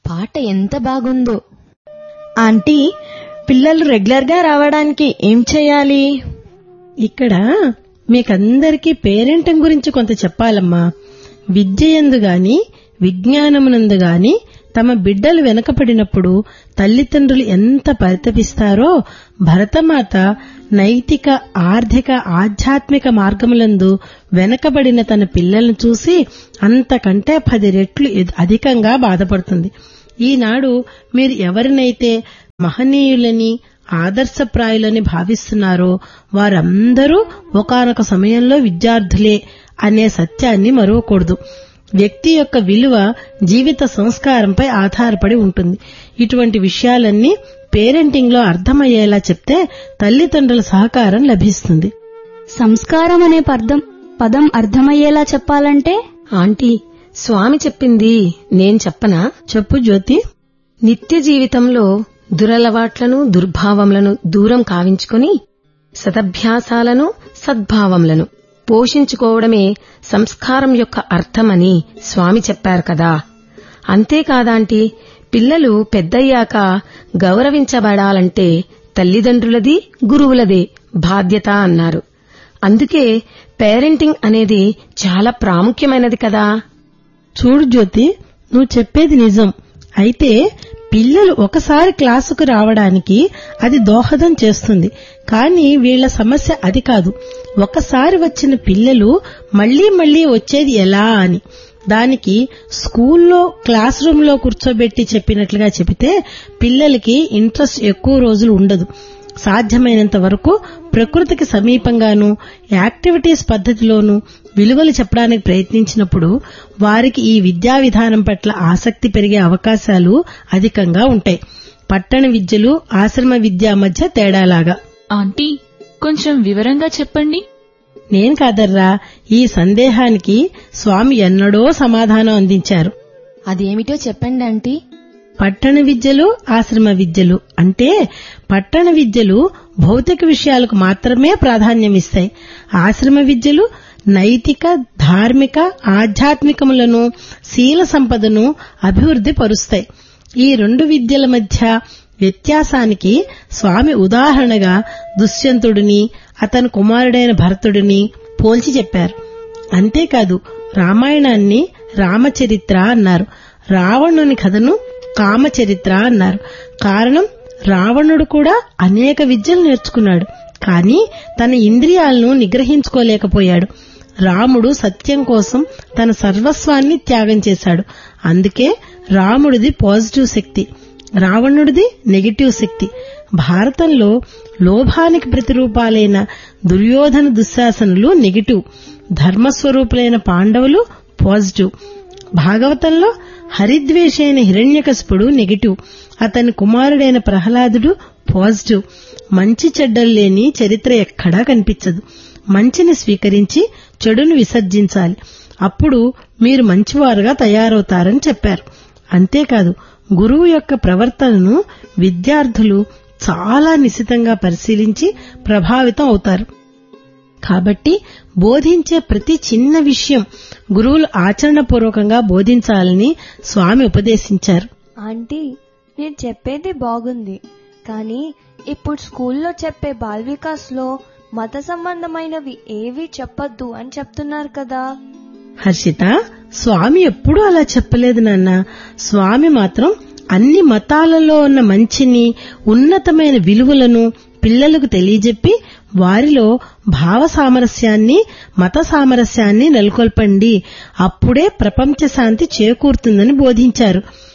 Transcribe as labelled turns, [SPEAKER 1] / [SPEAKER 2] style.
[SPEAKER 1] పాట ఎంత బాగుందో
[SPEAKER 2] ఆంటీ పిల్లలు రెగ్యులర్ గా రావడానికి ఏం చేయాలి
[SPEAKER 3] ఇక్కడ మీకందరికీ పేరెంటింగ్ గురించి కొంత చెప్పాలమ్మా విద్యయందు గాని విజ్ఞానమునందు గాని తమ బిడ్డలు వెనకపడినప్పుడు తల్లిదండ్రులు ఎంత పరితపిస్తారో భరతమాత నైతిక ఆర్థిక ఆధ్యాత్మిక మార్గములందు వెనకబడిన తన పిల్లలను చూసి అంతకంటే పది రెట్లు ఎ- అధికంగా బాధపడుతుంది ఈనాడు మీరు ఎవరినైతే మహనీయులని ఆదర్శప్రాయులని భావిస్తున్నారో వారందరూ ఒకానొక సమయంలో విద్యార్థులే అనే సత్యాన్ని మరువకూడదు వ్యక్తి యొక్క విలువ జీవిత సంస్కారంపై ఆధారపడి ఉంటుంది ఇటువంటి విషయాలన్నీ పేరెంటింగ్ లో అర్థమయ్యేలా చెప్తే తల్లిదండ్రుల సహకారం లభిస్తుంది
[SPEAKER 4] సంస్కారం అనే పదం పదం అర్థమయ్యేలా చెప్పాలంటే
[SPEAKER 5] ఆంటీ స్వామి చెప్పింది నేను చెప్పనా
[SPEAKER 3] చెప్పు జ్యోతి
[SPEAKER 5] నిత్య జీవితంలో దురలవాట్లను దుర్భావములను దూరం కావించుకొని సదభ్యాసాలను సద్భావములను పోషించుకోవడమే సంస్కారం యొక్క అర్థమని స్వామి చెప్పారు కదా అంతేకాదాంటీ పిల్లలు పెద్దయ్యాక గౌరవించబడాలంటే తల్లిదండ్రులది గురువులదే బాధ్యత అన్నారు అందుకే పేరెంటింగ్ అనేది చాలా ప్రాముఖ్యమైనది కదా
[SPEAKER 3] చూడు జ్యోతి నువ్వు చెప్పేది నిజం అయితే పిల్లలు ఒకసారి క్లాసుకు రావడానికి అది దోహదం చేస్తుంది కానీ వీళ్ల సమస్య అది కాదు ఒకసారి వచ్చిన పిల్లలు మళ్లీ మళ్లీ వచ్చేది ఎలా అని దానికి స్కూల్లో క్లాస్ రూమ్ లో కూర్చోబెట్టి చెప్పినట్లుగా చెబితే పిల్లలకి ఇంట్రెస్ట్ ఎక్కువ రోజులు ఉండదు సాధ్యమైనంత వరకు ప్రకృతికి సమీపంగాను యాక్టివిటీస్ పద్ధతిలోనూ విలువలు చెప్పడానికి ప్రయత్నించినప్పుడు వారికి ఈ విద్యా విధానం పట్ల ఆసక్తి పెరిగే అవకాశాలు అధికంగా ఉంటాయి పట్టణ విద్యలు ఆశ్రమ విద్య మధ్య తేడాలాగా
[SPEAKER 6] ఆంటీ కొంచెం వివరంగా చెప్పండి
[SPEAKER 3] నేను కాదర్రా ఈ సందేహానికి స్వామి ఎన్నడో సమాధానం అందించారు
[SPEAKER 1] అదేమిటో చెప్పండి ఆంటీ
[SPEAKER 3] పట్టణ విద్యలు ఆశ్రమ విద్యలు అంటే పట్టణ విద్యలు భౌతిక విషయాలకు మాత్రమే ప్రాధాన్యమిస్తాయి ఆశ్రమ విద్యలు నైతిక ధార్మిక ఆధ్యాత్మికములను శీల సంపదను అభివృద్ధి పరుస్తాయి ఈ రెండు విద్యల మధ్య వ్యత్యాసానికి స్వామి ఉదాహరణగా దుష్యంతుడిని అతని కుమారుడైన భరతుడిని పోల్చి చెప్పారు అంతేకాదు రామాయణాన్ని రామచరిత్ర అన్నారు రావణుని కథను కామచరిత్ర అన్నారు కారణం రావణుడు కూడా అనేక విద్యలు నేర్చుకున్నాడు కానీ తన ఇంద్రియాలను నిగ్రహించుకోలేకపోయాడు రాముడు సత్యం కోసం తన సర్వస్వాన్ని త్యాగం చేశాడు అందుకే రాముడిది పాజిటివ్ శక్తి రావణుడిది నెగిటివ్ శక్తి భారతంలో లోభానికి ప్రతిరూపాలైన దుర్యోధన దుశ్శాసనులు నెగిటివ్ ధర్మస్వరూపులైన పాండవులు పాజిటివ్ భాగవతంలో హరిద్వేషైన హిరణ్యకశిపుడు నెగిటివ్ అతని కుమారుడైన ప్రహ్లాదుడు పాజిటివ్ మంచి చెడ్డలు లేని చరిత్ర ఎక్కడా కనిపించదు మంచిని స్వీకరించి చెడును విసర్జించాలి అప్పుడు మీరు మంచివారుగా తయారవుతారని చెప్పారు అంతేకాదు గురువు యొక్క ప్రవర్తనను విద్యార్థులు చాలా నిశితంగా పరిశీలించి ప్రభావితం అవుతారు కాబట్టి బోధించే ప్రతి చిన్న విషయం గురువులు ఆచరణపూర్వకంగా బోధించాలని స్వామి ఉపదేశించారు
[SPEAKER 7] ఆంటీ మీరు చెప్పేది బాగుంది కానీ ఇప్పుడు స్కూల్లో చెప్పే బాల్ వికాస్ లో మత సంబంధమైనవి ఏవి చెప్పొద్దు అని చెప్తున్నారు కదా
[SPEAKER 3] హర్షిత స్వామి ఎప్పుడూ అలా చెప్పలేదు నాన్న స్వామి మాత్రం అన్ని మతాలలో ఉన్న మంచిని ఉన్నతమైన విలువలను పిల్లలకు తెలియజెప్పి వారిలో భావ సామరస్యాన్ని మత సామరస్యాన్ని నెలకొల్పండి అప్పుడే ప్రపంచ శాంతి చేకూరుతుందని బోధించారు